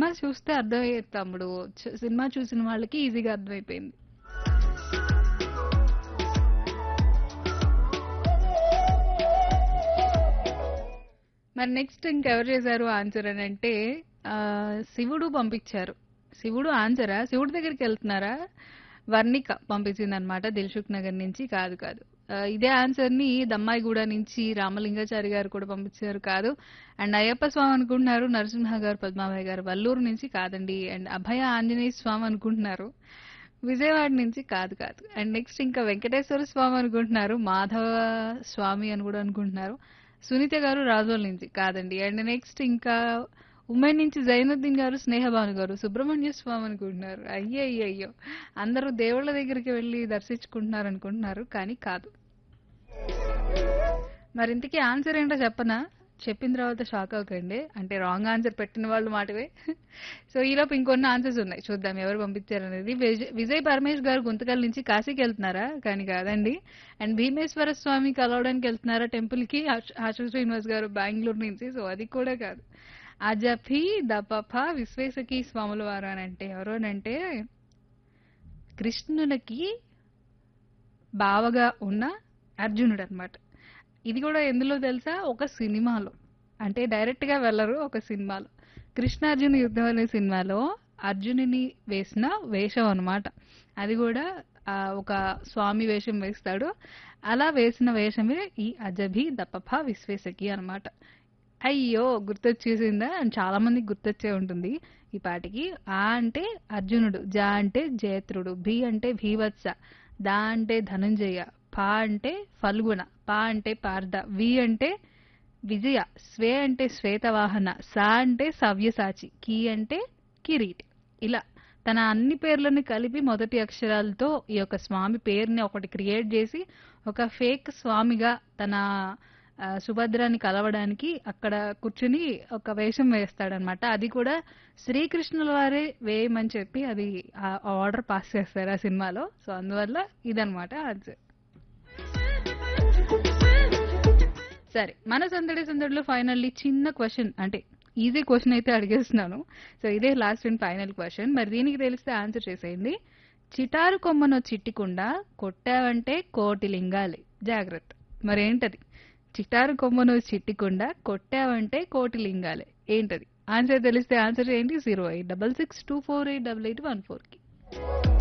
cinema చూస్తే అర్థమయ్యేది తమ్ముడు చు- సినిమా చూసిన వాళ్ళకి ఈజీగా అర్థమైపోయింది మరి నెక్స్ట్ ఇంకెవరు చేశారు ఆన్సర్ అని అంటే ఆ, శివుడు పంపించారు శివుడు ఆన్సరా శివుడి దగ్గరికి వెళ్తున్నారా వర్ణిక పంపించింది అనమాట దిల్సుఖ్ నగర్ నుంచి కాదు కాదు ఆ, ఇదే ఆన్సర్ ని దమ్మాయిగూడ నుంచి రామలింగాచారి గారు కూడా పంపించారు కాదు అండ్ అయ్యప్ప స్వామి అనుకుంటున్నారు నరసింహ గారు పద్మాభాయ్ గారు వల్లూరు నుంచి కాదండి అండ్ అభయ ఆంజనేయ స్వామి అనుకుంటున్నారు విజయవాడ నుంచి కాదు కాదు అండ్ నెక్స్ట్ ఇంకా వెంకటేశ్వర స్వామి అనుకుంటున్నారు మాధవ స్వామి అని కూడా అనుకుంటున్నారు సునీత గారు రాజోల్ నుంచి కాదండి అండ్ నెక్స్ట్ ఇంకా ఉమెన్ నుంచి జైనుద్దీన్ గారు స్నేహభాను గారు సుబ్రహ్మణ్య స్వామి అనుకుంటున్నారు అయ్యో అయ్యో అయ్యో అందరూ దేవుళ్ళ దగ్గరికి వెళ్ళి దర్శించుకుంటున్నారు అనుకుంటున్నారు కానీ కాదు మరి ఇంతకీ ఆన్సర్ ఏంటో చెప్పనా చెప్పిన తర్వాత షాక్ అవ్వకండి అంటే రాంగ్ ఆన్సర్ పెట్టిన వాళ్ళు మాటవే సో ఈలోపు ఇంకొన్ని ఆన్సర్స్ ఉన్నాయి చూద్దాం ఎవరు పంపించారు అనేది విజయ్ విజయ్ పరమేష్ గారు గుంతకల్ నుంచి కాశీకి వెళ్తున్నారా కానీ కాదండి అండ్ భీమేశ్వర స్వామి కలవడానికి వెళ్తున్నారా టెంపుల్ కి ఆశు శ్రీనివాస్ గారు బెంగళూరు నుంచి సో అది కూడా కాదు అజఫీ దపఫ విశ్వేశకి స్వాముల వారు అని అంటే ఎవరు అని అంటే కృష్ణునికి బావగా ఉన్న అర్జునుడు అనమాట ఇది కూడా ఎందులో తెలుసా ఒక సినిమాలో అంటే డైరెక్ట్ గా వెళ్ళరు ఒక సినిమాలో కృష్ణార్జున యుద్ధం అనే సినిమాలో అర్జునుని వేసిన వేషం అన్నమాట అది కూడా ఆ, ఒక స్వామి వేషం వేస్తాడు అలా వేసిన వేషమే ఈ అజభి దపఫ విశ్వేశకి అన్నమాట అయ్యో గుర్తొచ్చేసిందా అని చాలా మందికి గుర్తొచ్చే ఉంటుంది ఈ పాటికి ఆ అంటే అర్జునుడు జా అంటే జయత్రుడు భీ అంటే భీవత్స దా అంటే ధనుంజయ పా అంటే ఫల్గుణ పా అంటే పార్థ వి అంటే విజయ స్వే అంటే శ్వేతవాహన సా అంటే సవ్యసాచి కీ అంటే కిరీటి ఇలా తన అన్ని పేర్లను కలిపి మొదటి అక్షరాలతో ఈ యొక్క స్వామి పేరుని ఒకటి క్రియేట్ చేసి ఒక ఫేక్ స్వామిగా తన ఆ, సుభద్రాని కలవడానికి అక్కడ కూర్చుని ఒక వేషం వేస్తాడనమాట అది కూడా శ్రీకృష్ణుల వారే వేయమని చెప్పి అది ఆ ఆర్డర్ పాస్ చేస్తారు ఆ సినిమాలో సో అందువల్ల ఇదనమాట ఆన్సర్ సరే మన సందడి సందడిలో ఫైనల్లీ చిన్న క్వశ్చన్ అంటే ఈజీ క్వశ్చన్ అయితే అడిగేస్తున్నాను సో ఇదే లాస్ట్ అండ్ ఫైనల్ క్వశ్చన్ మరి దీనికి తెలిస్తే ఆన్సర్ చేసేయండి చిటారు కొమ్మను చిట్టికుండా కొట్టావంటే కోటి లింగాలి జాగ్రత్త మరేంటది చిటారు కొమ్మను చిట్టికుండా కొట్టావంటే కోటి లింగాలే ఏంటది ఆన్సర్ తెలిస్తే ఆన్సర్ చేయండి zero eight double six two four eight double eight one ఫోర్కి